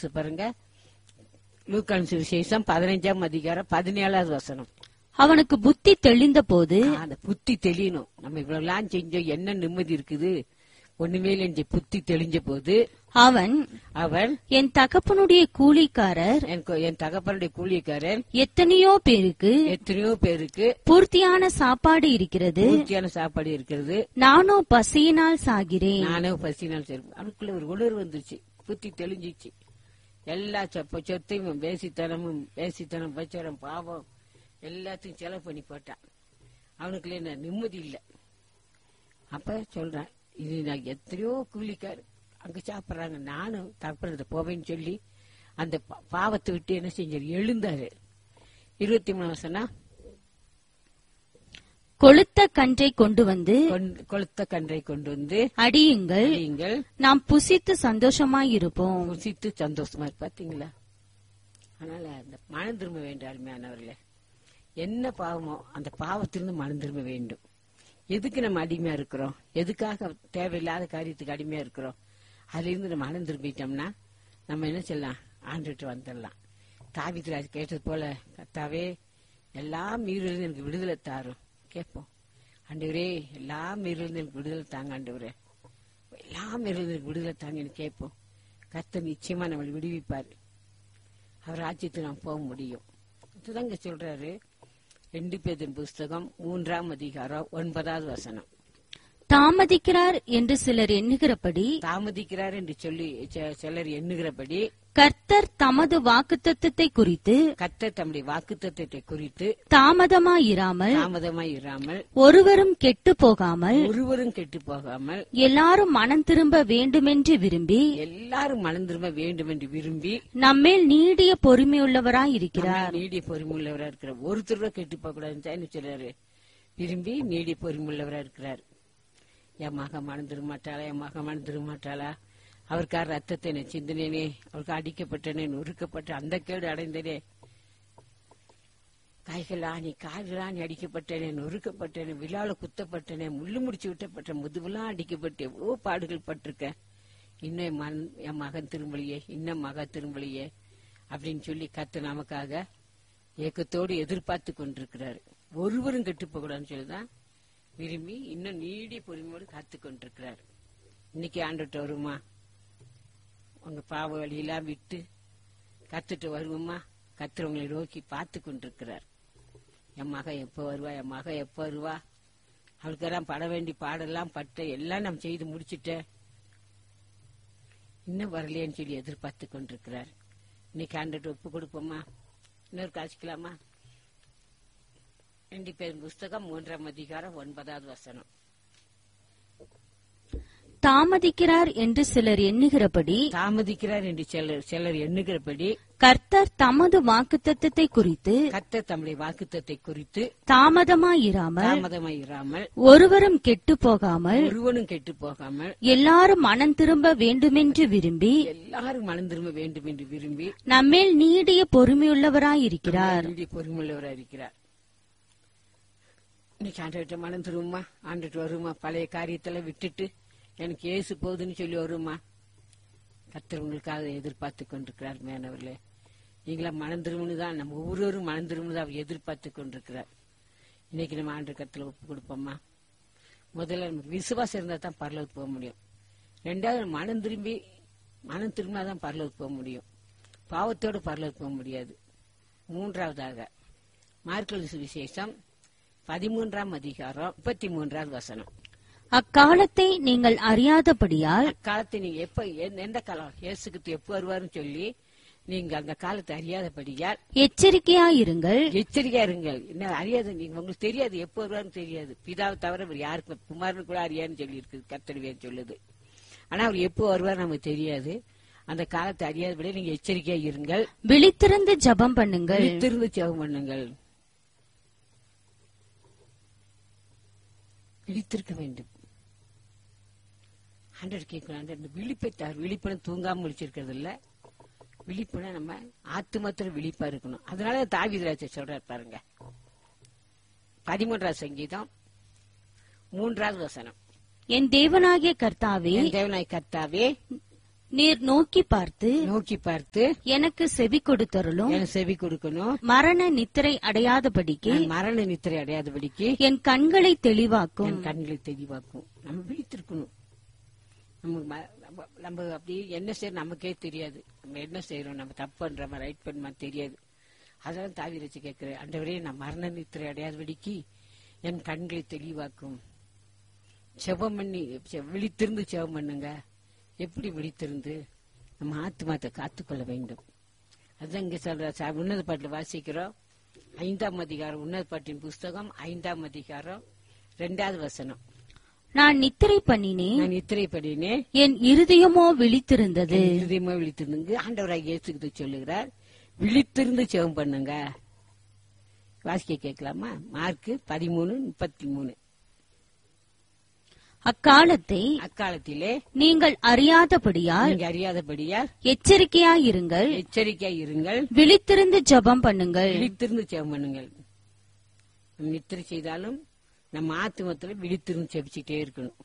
வாசி பாருங்க லூக்கான் சுவிசேஷம் பதினைஞ்சாம் அதிகாரம் பதினேழாவது வசனம் அவனுக்கு புத்தி தெளிந்த போது அந்த புத்தி தெளியணும் நம்ம இவ்வளவுலாம் செஞ்சோம் என்ன நிம்மதி இருக்குது ஒண்ணுமே இல்லை புத்தி தெளிஞ்ச போது அவன் அவன் என் தகப்பனுடைய கூலிக்காரர் என் கொ- என் தகப்பனுடைய கூலிக்காரன் எத்தனையோ பேருக்கு எத்தனையோ பேருக்கு பூர்த்தியான சாப்பாடு இருக்கிறது பூர்த்தியான சாப்பாடு இருக்கிறது நானோ பசியினால் சாகிறேன் நானே பசினால் சரி அவனுக்குள்ள ஒரு உணர்வு வந்துச்சு புத்தி தெளிஞ்சிச்சு எல்லா சொப்ப சொத்தையும் பேசித்தனமும் பேசித்தனம் பச்சரம் பாவம் எல்லாத்தையும் செலவு பண்ணி போட்டான் அவனுக்குள்ள என்ன நிம்மதி இல்லை அப்ப சொல்றேன் இது நான் எத்தனையோ கூலிக்கார் அங்க சாப்பிடுறாங்க நானும் தப்புறது போவேன்னு சொல்லி அந்த பா- பாவத்தை விட்டு என்ன செஞ்சாரு எழுந்தாரு இருபத்தி மூணு வருஷம்னா கொளுத்த கன்றை கொண்டு வந்து கொண்டு- கொளுத்த கன்றை கொண்டு வந்து அடியுங்கள் நீங்கள் நாம் புசித்து சந்தோஷமாயிருப்போம் ருசித்து சந்தோஷமா இருக்கு பாத்தீங்களா அதனால அந்த மனம் திரும்ப வேண்டும் அருமையானவர்களே என்ன பாவமோ அந்த பாவத்திலிருந்து மனம் திரும்ப வேண்டும் எதுக்கு நம்ம அடிமையா இருக்கிறோம் எதுக்காக தேவையில்லாத காரியத்துக்கு அடிமையா இருக்கிறோம் அதுல இருந்து நம்ம மனம் திரும்பிட்டோம்னா நம்ம என்ன செய்யலாம் ஆண்டுட்டு வந்துடலாம் தாவித்ராஜ் கேட்டது போல கத்தாவே எல்லா மீறிலிருந்து எனக்கு விடுதலை தாரும் கேட்போம் ஆண்டவரே எல்லா மீறிலிருந்து எனக்கு விடுதலை தாங்க ஆண்டவரே எல்லாம் இருந்து விடுதலை தாங்கன்னு கேட்போம் கர்த்தர் நிச்சயமா நம்மளை விடுவிப்பார் அவர் ராஜ்யத்துக்கு நாம் போக முடியும் இதுதாங்க சொல்றாரு ரெண்டு பேரின் புஸ்தகம் மூன்றாம் அதிகாரம் ஒன்பதாவது வசனம் தாமதிக்கிறார் என்று சிலர் எண்ணுகிறபடி தாமதிக்கிறார் என்று சொல்லி செ- சிலர் எண்ணுகிறபடி கர்த்தர் தமது வாக்குத்தத்தத்தை குறித்து கர்த்தர் தம்முடைய வாக்குத்தத்தத்தை குறித்து தாமதமாயிராமல் தாமதமாய் இராமல் ஒருவரும் கெட்டு போகாமல் ஒருவரும் கெட்டு போகாமல் எல்லாரும் மனம் திரும்ப வேண்டுமென்று விரும்பி எல்லாரும் மனம் திரும்ப வேண்டும் என்று விரும்பி நம்மேல் நீடிய பொறுமையுள்ளவராயிருக்கிறார் நம்ம நீடிய பொறுமுள்ளவரா இருக்கிறார் ஒருத்தர் கெட்டு போக கூடாதுன்னு சொல்றாரு விரும்பி நீடிய பொறுமுள்ளவரா இருக்கிறார் என் மக மனம் திருமாட்டாளா என் மக மனம் திருமாட்டாளா அவருக்காக ரத்தத்தை நான் சிந்தினேனே அவருக்கு அடிக்கப்பட்டனே நொறுக்கப்பட்ட அந்த கேடு அடைந்தனே கைகள் ஆணி கால்கள் ஆணி அடிக்கப்பட்டனே நொறுக்கப்பட்டனே விழால குத்தப்பட்டனே முள்ளு முடிச்சு விட்டப்பட்ட முதுகுலாம் அடிக்கப்பட்டு எவ்வளவு பாடுகள் பட்டிருக்கேன் இன்னும் என் மகன் என் மகன் திரும்பலையே இன்னும் மக திரும்பலையே அப்படின்னு சொல்லி கத்து நமக்காக ஏக்கத்தோடு எதிர்பார்த்து கொண்டிருக்கிறாரு ஒருவரும் கெட்டு போகக்கூடாதுன்னு சொல்லிதான் விரும்பி இன்னும் நீடிய பொறுமையோடு காத்து கொண்டிருக்கிறார் இன்னைக்கு ஆண்டுட்டு வருமா உங்க பாவ வழியெல்லாம் விட்டு கத்துட்டு வருவோமா கத்துற உங்களை நோக்கி பார்த்து கொண்டிருக்கிறார் என் மக எப்ப வருவா என் மக எப்ப வருவா அவளுக்கெல்லாம் பட வேண்டி பாடெல்லாம் பட்ட எல்லாம் நான் செய்து முடிச்சிட்டேன் இன்னும் வரலையேன்னு சொல்லி எதிர்பார்த்து கொண்டிருக்கிறார் இன்னைக்கு ஆண்டுட்டு ஒப்பு கொடுப்போமா இன்னொரு காய்ச்சிக்கலாமா ரெண்டு பேர் புஸ்தகம் மூன்றாம் அதிகாரம் ஒன்பதாவது வசனம் தாமதிக்கிறார் என்று சிலர் எண்ணுகிறபடி தாமதிக்கிறார் என்று சிலர் சிலர் எண்ணுகிறபடி கர்த்தர் தமது வாக்குத்தத்தத்தை குறித்து கர்த்தர் தம்முடைய வாக்குத்தத்தை குறித்து தாமதமாயிராமல் தாமதமாய் இராமல் ஒருவரும் கெட்டு போகாமல் ஒருவனும் கெட்டு போகாமல் எல்லாரும் மனம் திரும்ப வேண்டுமென்று விரும்பி எல்லாரும் மனம் திரும்ப வேண்டும் என்று விரும்பி நம்மேல் நீடிய பொறுமையுள்ளவராயிருக்கிறார் நீடி பொறுமுள்ளவராக இருக்கிறார் இன்னைக்கு ஆண்டுகிட்ட மனம் திரும்புமா ஆண்டுட்டு வருமா பழைய காரியத்தெல்லாம் விட்டுட்டு எனக்கு ஏசு போகுதுன்னு சொல்லி வருமா கர்த்தர் உங்களுக்காக எதிர்பார்த்து கொண்டிருக்கிறார் மேனவர்களே நீங்களா மனம் திரும்புன்னு தான் நம்ம ஒவ்வொருவரும் மனம் திரும்புன்னு தான் அவர் எதிர்பார்த்து கொண்டிருக்கிறார் இன்னைக்கு நம்ம ஆண்டு கருத்துல ஒப்பு கொடுப்போமா முதல்ல நமக்கு விசுவாசம் இருந்தா தான் பரலோகத்துக்கு போக முடியும் ரெண்டாவது மனம் திரும்பி மனம் திரும்பினாதான் பரலோகத்துக்கு போக முடியும் பாவத்தோடு பரலோகத்துக்கு போக முடியாது மூன்றாவதாக மார்க்கல் சுவிசேஷம் பதிமூன்றாம் அதிகாரம் முப்பத்தி மூன்றாவது வசனம் அக்காலத்தை நீங்கள் அறியாதபடியால் அக்காலத்தை நீங்க எப்ப எந்த- எந்த காலம் இயேசுக்கு எப்ப வருவாருன்னு சொல்லி நீங்க அந்த காலத்தை அறியாதபடியால் எச்சரிக்கையாயிருங்கள் எச்சரிக்கையா இருங்கள் என்ன அறியாது நீங்க உங்களுக்கு தெரியாது எப்ப வருவாருன்னு தெரியாது பிதாவை தவிர வேறு யாருக்கு குமாரனு கூட அறியான்னு சொல்லி இருக்குது கத்தடிவேன்னு சொல்லுது ஆனா அவர் எப்போ வருவார் நமக்கு தெரியாது அந்த காலத்தை அறியாதபடியே நீங்க எச்சரிக்கையா இருங்கள் விழித்திருந்து ஜெபம் பண்ணுங்கள் விழித்திருந்து ஜெபம் பண்ணுங்கள் விழித்திருக்க வேண்டும் ஆண்டவர் கேட்கணும் ஆண்டவர் இந்த விழிப்பை தார் விழிப்புடன் தூங்காம முடிச்சிருக்கிறது இல்ல விழிப்புனா நம்ம ஆத்துமத்துல விழிப்பா இருக்கணும் அதனால தாவிதராஜ சொல்றாரு பாருங்க பதிமூன்றாவது சங்கீதம் மூன்றாவது வசனம் என் தேவனாகிய கர்த்தாவே என் தேவனாய் கர்த்தாவே நீர் நோக்கி பார்த்து நோக்கி பார்த்து எனக்கு செவி கொடுத்தருளும் என் செவி கொடுக்கணும் மரண நித்திரை அடையாதபடிக்கு நான் மரண நித்திரை அடையாதபடிக்கு என் கண்களை தெளிவாக்கும் என் கண்களை தெளிவாக்கும் நம்ம விழித்திருக்கணும் நம்ம ம- நம்ம- நம்ம அப்படி என்ன செய்யணும் நமக்கே தெரியாது நம்ம என்ன செய்யறோம் நம்ம தப்பு பண்றோமா ரைட் பண்ணுமா தெரியாது அதெல்லாம் தாவி வச்சு கேட்கிறேன் அண்டவரே நான் மரண நித்திரை அடையாதபடிக்கு என் கண்களை தெளிவாக்கும் செபம் பண்ணி செ- விழித்திருந்து செபம் பண்ணுங்க எப்படி விழித்திருந்து நம்ம ஆத்மாத்தை காத்துக்கொள்ள வேண்டும் அதுதான் இங்க சொல்ற ச- உன்னத பாட்டில் வாசிக்கிறோம் ஐந்தாம் அதிகாரம் உன்னத பாட்டின் புஸ்தகம் ஐந்தாம் அதிகாரம் ரெண்டாவது வசனம் நான் நித்திரை பண்ணினேன் நான் இத்திரை படினேன் என் இருதயமோ விழித்திருந்தது இருதயமா விழித்திருந்து ஆண்டவராக இயேசுக்கு சொல்லுகிறார் விழித்திருந்து செவம் பண்ணுங்க வாசிக்க கேட்கலாமா மார்க் பதிமூணு முப்பத்தி மூணு அக்காலத்தை அக்காலத்திலே நீங்கள் அறியாதபடியால் நீங்க அறியாதபடியால் எச்சரிக்கையாயிருங்கள் எச்சரிக்கையா இருங்கள் விழித்திருந்து ஜெபம் பண்ணுங்கள் விழித்திருந்து செவம் பண்ணுங்கள் நம்ம நித்திரை செய்தாலும் நம்ம ஆத்துமத்துல விழித்திருந்து செபிச்சுட்டே இருக்கணும்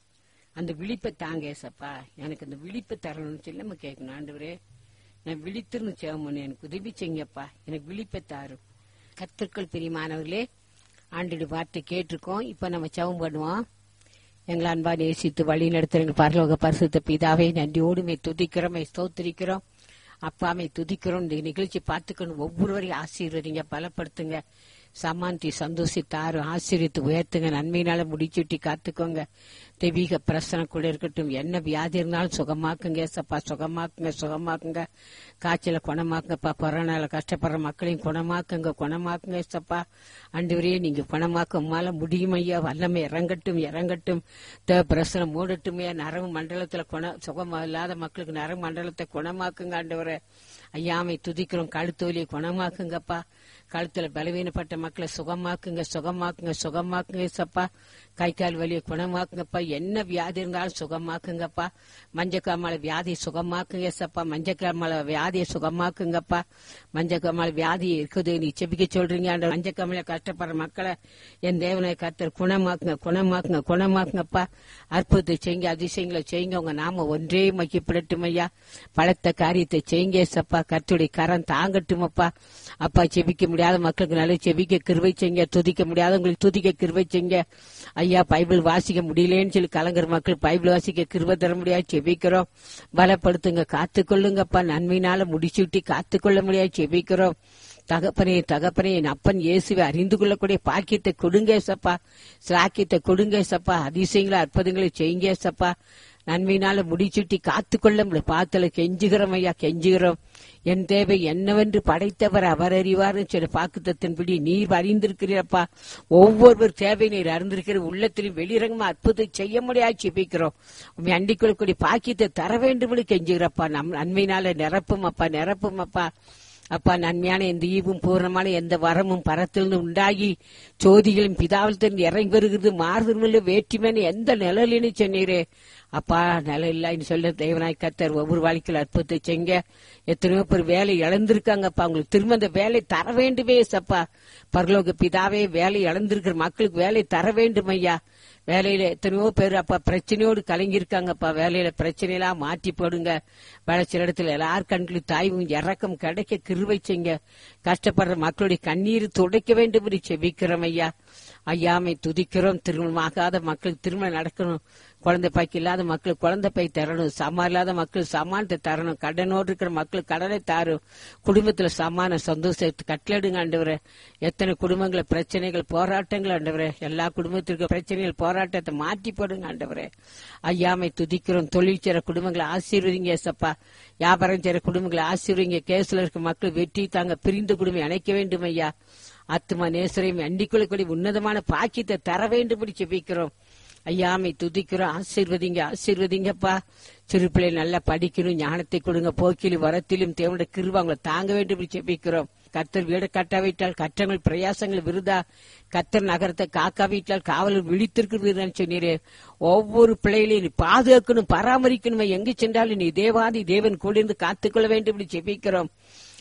அந்த விழிப்பை தாங்க ஏசப்பா எனக்கு அந்த விழிப்பை தரணும்னு சொல்லி நம்ம கேட்கணும் ஆண்டவரே நான் விழித்திருந்து செவம் பண்ணு எனக்கு உதவி செய்யுங்கப்பா எனக்கு விழிப்பை தாரும் கத்திற்குள் பிரியமானவர்களே ஆண்டோட வார்த்தை கேட்டிருக்கோம் இப்ப நம்ம செவம் பண்ணுவோம் எங்களை அன்பா நேசித்து வழி நடத்துற எங்கள் பரலோக பரிசுத்த பிதாவை நன்றியோடு மே துதிக்கிறோம் மே ஸ்தோத்திரிக்கிறோம் அப்பாமை துதிக்கிறோம் இந்த நிகழ்ச்சி பார்த்துக்கணும் ஒவ்வொருவரையும் ஆசீர்வதிங்க பலப்படுத்துங்க சமாந்தி சந்தோஷித்தாரு ஆசீர்வித்து உயர்த்துங்க நன்மையினால முடிச்சுட்டி காத்துக்கோங்க தெய்வீக பிரசனம் கூட இருக்கட்டும் என்ன வியாதி இருந்தாலும் சுகமாக்குங்க சப்பா சுகமாக்குங்க சுகமாக்குங்க காய்ச்சல குணமாக்குங்கப்பா கொரோனால கஷ்டப்படுற மக்களையும் குணமாக்குங்க குணமாக்குங்க சப்பா அண்டுவரையே நீங்க குணமாக்க உமால முடியும் ஐயா வல்லமை இறங்கட்டும் இறங்கட்டும் தேவ பிரசனம் மூடட்டுமே நரம்பு மண்டலத்துல குண சுகம் இல்லாத மக்களுக்கு நரம்பு மண்டலத்தை குணமாக்குங்க ஆண்டவரை ஐயாமை துதிக்கிறோம் கழுத்து வலியை குணமாக்குங்கப்பா கழுத்துல பலவீனப்பட்ட மக்களை சுகமாக்குங்க சுகமாக்குங்க சுகமாக்குங்க சப்பா கை கால் வலியை குணமாக்குங்கப்பா என்ன வியாதி இருந்தாலும் சுகமாக்குங்கப்பா மஞ்சக்காமலை வியாதியை சுகமாக்குங்க சப்பா மஞ்சக்காமலை வியாதியை சுகமாக்குங்கப்பா மஞ்சக்காமலை வியாதி இருக்குது நீ செபிக்க சொல்றீங்க அந்த மஞ்சக்காமலை கஷ்டப்படுற மக்களை என் தேவனை கத்தர் குணமாக்குங்க குணமாக்குங்க குணமாக்குங்கப்பா அற்புதத்தை செய்யுங்க அதிசயங்களை செய்யுங்க உங்க நாம ஒன்றே மக்கிப்படட்டும் ஐயா பலத்த காரியத்தை செய்யுங்க சப்பா கத்துடைய கரம் தாங்கட்டுமப்பா அப்பா செபிக்க முடியாத மக்களுக்கு நல்ல செபிக்க கிருவை செய்யுங்க துதிக்க முடியாதவங்களுக்கு துதிக்க கிருவை செய்யுங்க ஐயா பைபிள் வாசிக்க முடியலன்னு சொல்லி கலங்குற மக்கள் பைபிள் வாசிக்க கிருபை தர முடியாது செபிக்கிறோம் பலப்படுத்துங்க காத்துக்கொள்ளுங்கப்பா நன்மையினால முடிச்சுட்டி காத்துக்கொள்ள முடியாது செபிக்கிறோம் தகப்பனே தகப்பனே என் அப்பன் இயேசுவை அறிந்து கொள்ளக்கூடிய பாக்கியத்தை கொடுங்க சப்பா சாக்கியத்தை கொடுங்க சப்பா அதிசயங்களை அற்புதங்களை செய்யுங்க சப்பா நன்மையினால முடிச்சுட்டி காத்துக்கொள்ள முடியும் பாத்தல கெஞ்சுகிறோம் ஐயா கெஞ்சுகிறோம் என் தேவை என்னவென்று படைத்தவர் அவர் அறிவார்னு சில பாக்குத்தத்தின்படி நீர் அறிந்திருக்கிறீரப்பா ஒவ்வொருவர் தேவை நீர் அறிந்திருக்கிற உள்ளத்திலும் வெளிரங்கமா அற்புதம் செய்ய முடியாது செபிக்கிறோம் உண்மை அண்டிக் கொள்ளக்கூடிய பாக்கியத்தை தர வேண்டும் கெஞ்சுகிறப்பா நம் நன்மையினால நிரப்பும் அப்பா நிரப்பும் அப்பா அப்பா நன்மையான எந்த ஈவும் பூர்ணமான எந்த வரமும் பரத்திலிருந்து உண்டாகி ஜோதிகளும் பிதாவில் திறந்து இறங்கி வருகிறது மாறுதல் வேற்றுமையான எந்த நிழலின்னு சொன்னீரே அப்பா நிலம் இல்லைன்னு சொல்ல தேவனாய் கத்தர் ஒவ்வொரு வாழ்க்கையில் அற்புதத்தை செய்ங்க எத்தனையோ பேர் வேலை இழந்திருக்காங்கப்பா அவங்களுக்கு திரும்ப அந்த வேலை தர வேண்டுமே சப்பா பரலோக பிதாவே வேலை இழந்திருக்கிற மக்களுக்கு வேலை தர வேண்டும் ஐயா வேலையில எத்தனையோ பேர் அப்பா பிரச்சனையோடு கலங்கியிருக்காங்கப்பா வேலையில பிரச்சனையெல்லாம் மாற்றி போடுங்க வேலை சில இடத்துல எல்லார் கண்களும் தாய்வும் இறக்கம் கிடைக்க கிருவை செய்ங்க கஷ்டப்படுற மக்களுடைய கண்ணீர் துடைக்க வேண்டும் என்று செபிக்கிறோம் ஐயா ஐயாமை துதிக்கிறோம் திருமணமாகாத மக்களுக்கு திருமணம் நடக்கணும் குழந்தை பாய்க்கு இல்லாத மக்களுக்கு குழந்தை பை தரணும் சமா இல்லாத மக்களுக்கு சமானத்தை தரணும் கடனோடு இருக்கிற மக்களுக்கு கடனை தாரும் குடும்பத்துல சமான சந்தோஷத்தை கட்டளடுங்க ஆண்டவரே எத்தனை குடும்பங்கள பிரச்சனைகள் போராட்டங்கள் ஆண்டவரே எல்லா குடும்பத்திற்கும் பிரச்சனைகள் போராட்டத்தை மாற்றி போடுங்க ஆண்டவரே ஐயாமை துதிக்கிறோம் தொழில் செய்ற குடும்பங்களை ஆசீர்வதிங்க சப்பா வியாபாரம் செய்ற குடும்பங்களை ஆசீர்வதிங்க கேஸ்ல இருக்க மக்கள் வெற்றி தாங்க பிரிந்து குடும்பம் அணைக்க வேண்டும் ஐயா ஆத்மா நேசரையும் அண்டிக்குள்ள உன்னதமான பாக்கியத்தை தர வேண்டும் செபிக்கிறோம் ஐயாமை துதிக்கிறோம் ஆசீர்வதிங்க ஆசீர்வதிங்கப்பா சிறு பிள்ளை நல்லா படிக்கணும் ஞானத்தை கொடுங்க போக்கிலும் வரத்திலும் தேவனுடைய கிருப அவங்களை தாங்க வேண்டும் செபிக்கிறோம் கத்தர் வீடு கட்டாவிட்டால் கற்றங்கள் பிரயாசங்கள் விருதா கத்தர் நகரத்தை காக்காவிட்டால் காவலர் விழித்திருக்கிறது சொன்னீரே ஒவ்வொரு பிள்ளைகளையும் நீ பாதுகாக்கணும் பராமரிக்கணும் எங்கு சென்றாலும் நீ தேவாதி தேவன் கூட இருந்து காத்துக்கொள்ள வேண்டும் என்று செபிக்கிறோம்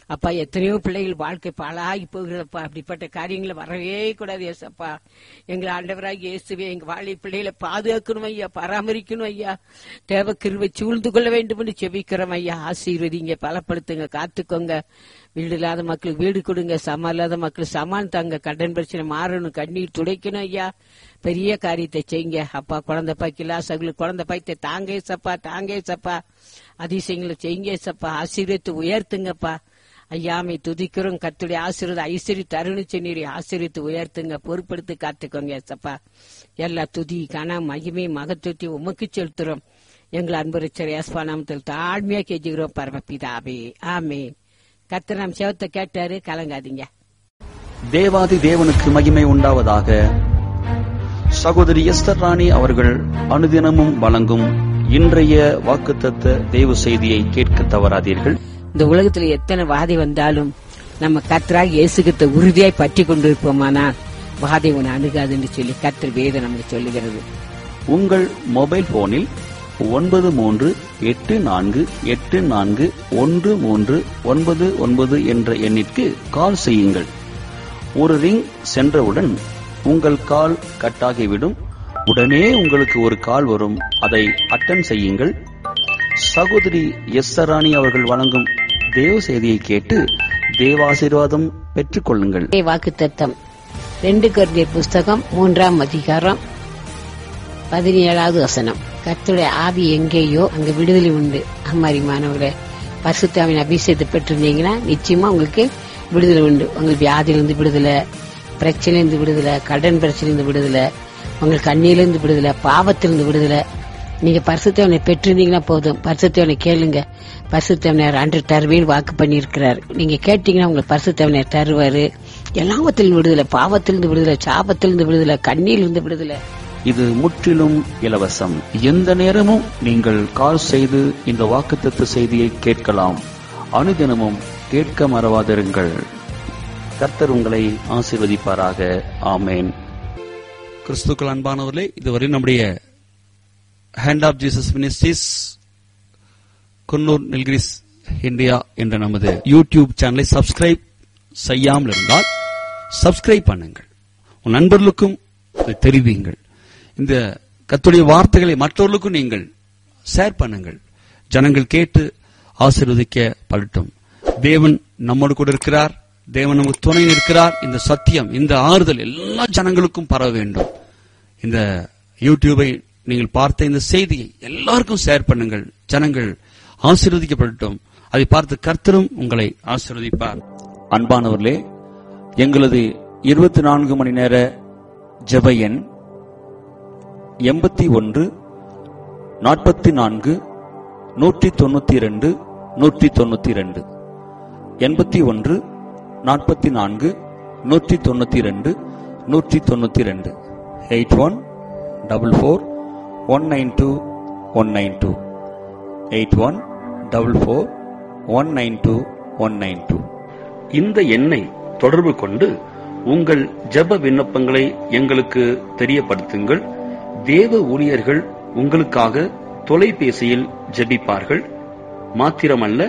அப்பா எத்தனையோ பிள்ளைகள் வாழ்க்கை பாழாகி போகிறப்பா அப்படிப்பட்ட காரியங்களை வரவே கூடாது ஏசப்பா எங்களை ஆண்டவராக இயேசுவே எங்க வாழை பிள்ளைகளை பாதுகாக்கணும் ஐயா பராமரிக்கணும் ஐயா தேவ கிருவை சூழ்ந்து கொள்ள வேண்டும் என்று செபிக்கிறோம் ஐயா ஆசீர்வதிங்க பலப்படுத்துங்க காத்துக்கோங்க வீடு இல்லாத மக்களுக்கு வீடு கொடுங்க சமம் இல்லாத மக்களுக்கு சமான் தாங்க கடன் பிரச்சனை மாறணும் கண்ணீர் துடைக்கணும் ஐயா பெரிய காரியத்தை செய்யுங்க அப்பா குழந்தை பாய்க்கிலா சகுல குழந்தை பாய்த்தை தாங்க சப்பா தாங்க சப்பா அதிசயங்களை செய்யுங்க சப்பா ஆசீர்வத்து உயர்த்துங்கப்பா ஐயாமை துதிக்கிறோம் கத்துடைய ஆசீர்வாத ஐஸ்வரி தருணி சென்னீரை ஆசீர்வித்து உயர்த்துங்க பொறுப்படுத்தி காத்துக்கோங்க சப்பா எல்லா துதி கன மகிமை மகத்துவத்தை உமக்கு செலுத்துறோம் எங்கள் அன்பு ரிச்சர் ஏஸ்பா நாமத்தில் தாழ்மையா கெஞ்சுகிறோம் பரமபிதாபே ஆமே கத்து நாம் செவத்தை கேட்டாரு கலங்காதீங்க தேவாதி தேவனுக்கு மகிமை உண்டாவதாக சகோதரி எஸ்தர் ராணி அவர்கள் அனுதினமும் வழங்கும் இன்றைய வாக்குத்தத்த தேவ செய்தியை கேட்க தவறாதீர்கள் இந்த உலகத்துல எத்தனை வாதை வந்தாலும் நம்ம கத்தராக இயேசுகிட்ட உறுதியாய் பற்றி கொண்டிருப்போமானால் வாதை உன்னை அணுகாதுன்னு சொல்லி கத்தர் வேதம் நமக்கு சொல்லுகிறது உங்கள் மொபைல் போனில் ஒன்பது மூன்று எட்டு நான்கு எட்டு நான்கு ஒன்று மூன்று ஒன்பது ஒன்பது என்ற எண்ணிற்கு கால் செய்யுங்கள் ஒரு ரிங் சென்றவுடன் உங்கள் கால் கட்டாகிவிடும் உடனே உங்களுக்கு ஒரு கால் வரும் அதை அட்டன் செய்யுங்கள் சகோதரி எஸ் ராணி அவர்கள் வழங்கும் தேவ செய்தியை கேட்டு தேவாசீர்வாதம் பெற்றுக்கொள்ளுங்கள் வாக்கு தத்தம் ரெண்டு கருதியர் புஸ்தகம் மூன்றாம் அதிகாரம் பதினேழாவது வசனம் கர்த்தருடைய ஆவி எங்கேயோ அங்க விடுதலை உண்டு அம்மாரி மாணவர்களே பரிசுத்தாவின் அபிஷேகத்தை பெற்றிருந்தீங்கன்னா நிச்சயமா உங்களுக்கு விடுதலை உண்டு உங்களுக்கு வியாதியிலிருந்து விடுதலை பிரச்சனையிலிருந்து விடுதலை கடன் பிரச்சனையிலிருந்து விடுதலை உங்களுக்கு கண்ணியிலிருந்து விடுதலை பாவத்திலிருந்து விடுதலை நீங்க பரிசுத்தவனை பெற்றிருந்தீங்கன்னா போதும் பரிசுத்தவனை கேளுங்க பரிசுத்தவனர் அன்று தருவேன் வாக்கு பண்ணியிருக்கிறார் நீங்க கேட்டீங்கன்னா உங்களுக்கு பரிசுத்தவனர் தருவாரு எல்லாவத்திலிருந்து விடுதலை பாவத்திலிருந்து விடுதலை சாபத்திலிருந்து விடுதலை கண்ணியிலிருந்து விடுதலை இது முற்றிலும் இலவசம் எந்த நேரமும் நீங்கள் கால் செய்து இந்த வாக்குத்தத்த செய்தியை கேட்கலாம் அனுதினமும் கேட்க மறவாதிருங்கள் கர்த்தர் உங்களை ஆசீர்வதிப்பாராக ஆமேன் கிறிஸ்துக்கள் அன்பானவர்களே இதுவரை நம்முடைய Hand of Jesus Ministries Coonoor Nilgiris India என்ற நமது யூடியூப் சேனலை சப்ஸ்கிரைப் செய்யாமல் இருந்தால் சப்ஸ்கிரைப் பண்ணுங்கள் உன் நண்பர்களுக்கும் இதை தெரிவியுங்கள் இந்த கத்துடைய வார்த்தைகளை மற்றவர்களுக்கும் நீங்கள் ஷேர் பண்ணுங்கள் ஜனங்கள் கேட்டு ஆசீர்வதிக்க படட்டும் தேவன் நம்மோடு கூட இருக்கிறார் தேவன் நமக்கு துணை நிற்கிறார் இந்த சத்தியம் இந்த ஆறுதல் எல்லா ஜனங்களுக்கும் பரவ வேண்டும் இந்த யூடியூபை நீங்கள் பார்த்த இந்த செய்தியை எல்லாருக்கும் ஷேர் பண்ணுங்கள் ஜனங்கள் ஆசீர்வதிக்கப்படட்டும் அதை பார்த்து கர்த்தரும் உங்களை ஆசீர்வதிப்பார் அன்பானவர்களே எங்களது இருபத்தி நான்கு மணி நேர ஜெப எண் எண்பத்தி ஒன்று நாற்பத்தி நான்கு நூற்றி தொண்ணூத்தி இரண்டு நூற்றி தொண்ணூத்தி இரண்டு எண்பத்தி ஒன்று நாற்பத்தி நான்கு நூற்றி தொண்ணூத்தி இரண்டு நூற்றி தொண்ணூத்தி இரண்டு eight one double four one nine two one nine two eight one double four one nine two one nine two இந்த எண்ணை தொடர்பு கொண்டு உங்கள் ஜெப விண்ணப்பங்களை எங்களுக்கு தெரியப்படுத்துங்கள் தேவ ஊழியர்கள் உங்களுக்காக தொலைபேசியில் ஜெபிப்பார்கள் மாத்திரமல்ல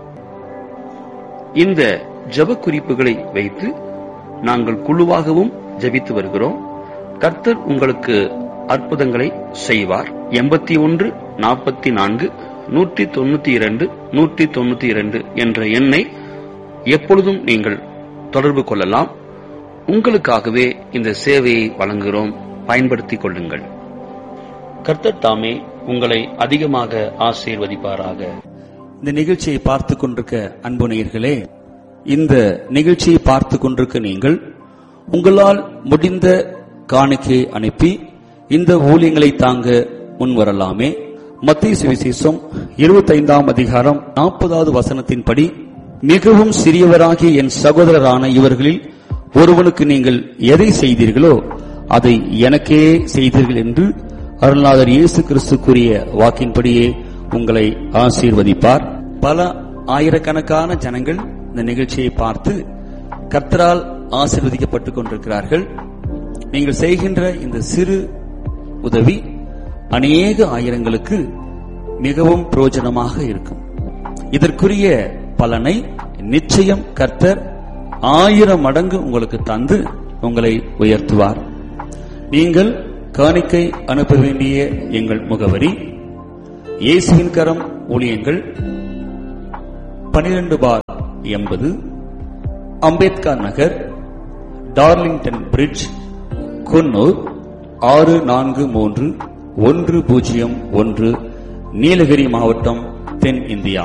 இந்த ஜெப குறிப்புகளை வைத்து நாங்கள் குழுவாகவும் ஜெபித்து வருகிறோம் கர்த்தர் உங்களுக்கு அற்புதங்களை செய்வார் எண்பத்தி ஒன்று நாற்பத்தி நான்கு நூற்றி தொண்ணூத்தி இரண்டு நூற்றி தொண்ணூத்தி இரண்டு என்ற எண்ணை எப்பொழுதும் நீங்கள் தொடர்பு கொள்ளலாம் உங்களுக்காகவே இந்த சேவையை வழங்குகிறோம் பயன்படுத்திக் கொள்ளுங்கள் கர்த்தர் தாமே உங்களை அதிகமாக ஆசீர்வதிப்பாராக இந்த நிகழ்ச்சியை பார்த்து கொண்டிருக்க அன்பு நேயர்களே இந்த நிகழ்ச்சியை பார்த்து கொண்டிருக்க நீங்கள் உங்களால் முடிந்த காணிக்கையை அனுப்பி இந்த ஊழியங்களை தாங்க முன்வரலாமே மத்திய சுவிசேஷம் இருபத்தைந்தாம் அதிகாரம் நாற்பதாவது வசனத்தின்படி மிகவும் சிறியவராகிய என் சகோதரரான இவர்களில் ஒருவனுக்கு நீங்கள் எதை செய்தீர்களோ அதை எனக்கே செய்தீர்கள் என்று அருள்நாதர் இயேசு கிறிஸ்து கூறிய வாக்கின்படியே உங்களை ஆசீர்வதிப்பார் பல ஆயிரக்கணக்கான ஜனங்கள் இந்த நிகழ்ச்சியை பார்த்து கர்த்தரால் ஆசீர்வதிக்கப்பட்டுக் கொண்டிருக்கிறார்கள் நீங்கள் செய்கின்ற இந்த சிறு உதவி அநேக ஆயிரங்களுக்கு மிகவும் பிரயோஜனமாக இருக்கும் இதற்குரிய பலனை நிச்சயம் கர்த்தர் ஆயிரம் மடங்கு உங்களுக்கு தந்து உங்களை உயர்த்துவார் நீங்கள் காணிக்கை அனுப்ப வேண்டிய எங்கள் முகவரி இயேசுவின் கரம் ஊழியங்கள் பனிரெண்டு பார் எண்பது அம்பேத்கர் நகர் டார்லிங்டன் பிரிட்ஜ் குன்னூர் ஆறு நான்கு மூன்று ஒன்று பூஜ்ஜியம் ஒன்று நீலகிரி மாவட்டம் தென் India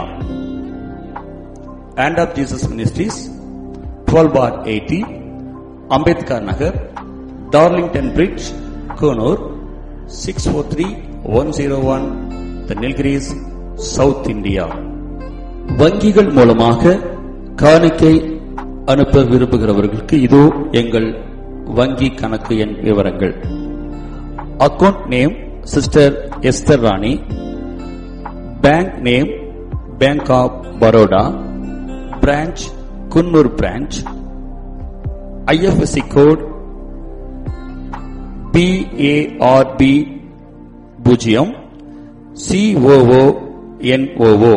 and of Jesus Ministries twelve bar eighty Ambedkar Nagar Darlington bridge Coonoor six four three one zero one the Nilgiris south India வங்கிகள் மூலமாக காணிக்கை அனுப்ப விரும்புகிறவர்களுக்கு இதோ எங்கள் வங்கி கணக்கு எண் விவரங்கள் account name sister Esther Rani bank name bank of Baroda branch Coonoor branch IFSC code BARB பூஜ்ஜியம் சிஓஓ என்ஓஓ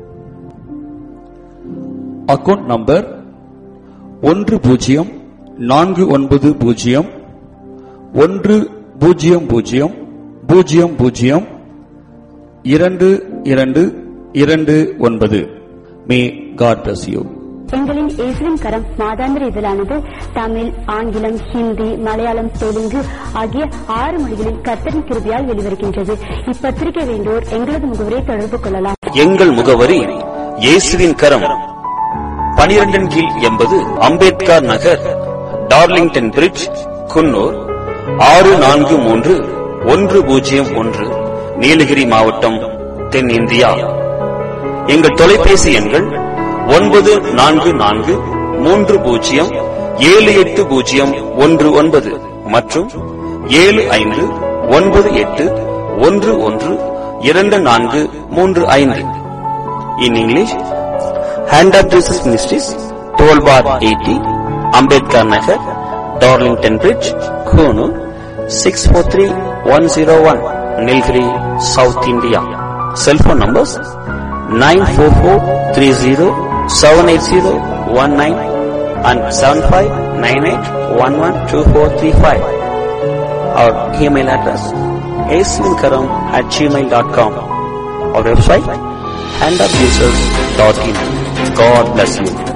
அக்கவுண்ட் நம்பர் ஒன்று பூஜ்ஜியம் நான்கு ஒன்பது பூஜ்ஜியம் ஒன்று பூஜ்ஜியம் பூஜ்ஜியம் பூஜ்ஜியம் பூஜ்ஜியம் இரண்டு இரண்டு இரண்டு ஒன்பது மே காட் பிளஸ் யூ எங்களின் இயேசுவின் கரம் மாதாந்திர இதழானது தமிழ் ஆங்கிலம் ஹிந்தி மலையாளம் தெலுங்கு ஆகிய ஆறு மொழிகளில் கர்த்தரின் கிருபியால் வெளிவருகின்றது இப்பத்திரிகை வேண்டோர் எங்களது முகவரை தொடர்பு கொள்ளலாம் எங்கள் முகவரி இயேசுவின் கரம் பனிரெண்டின் கீழ் எண்பது அம்பேத்கர் நகர் டார்லிங்டன் பிரிட்ஜ் குன்னூர் ஆறு நான்கு மூன்று ஒன்று பூஜ்ஜியம் ஒன்று நீலகிரி மாவட்டம் தென் இந்தியா எங்கள் தொலைபேசி எண்கள் ஒன்பது நான்கு நான்கு மூன்று பூஜ்ஜியம் ஏழு எட்டு பூஜ்ஜியம் ஒன்று ஒன்பது மற்றும் ஏழு ஐந்து ஒன்பது எட்டு ஒன்று ஒன்று இரண்டு நான்கு மூன்று ஐந்து in English Hand of Jesus Ministries twelve bar eighty Ambedkar Nagar Darlington bridge Coonoor six four three one zero one Nilgiri south India cellphone numbers nine four four three zero seven eight zero one nine and seven five nine eight one one two four three five our email address ஏஸ்லின்கரம் at Gmail dot com our website handofjesus.in. God bless you.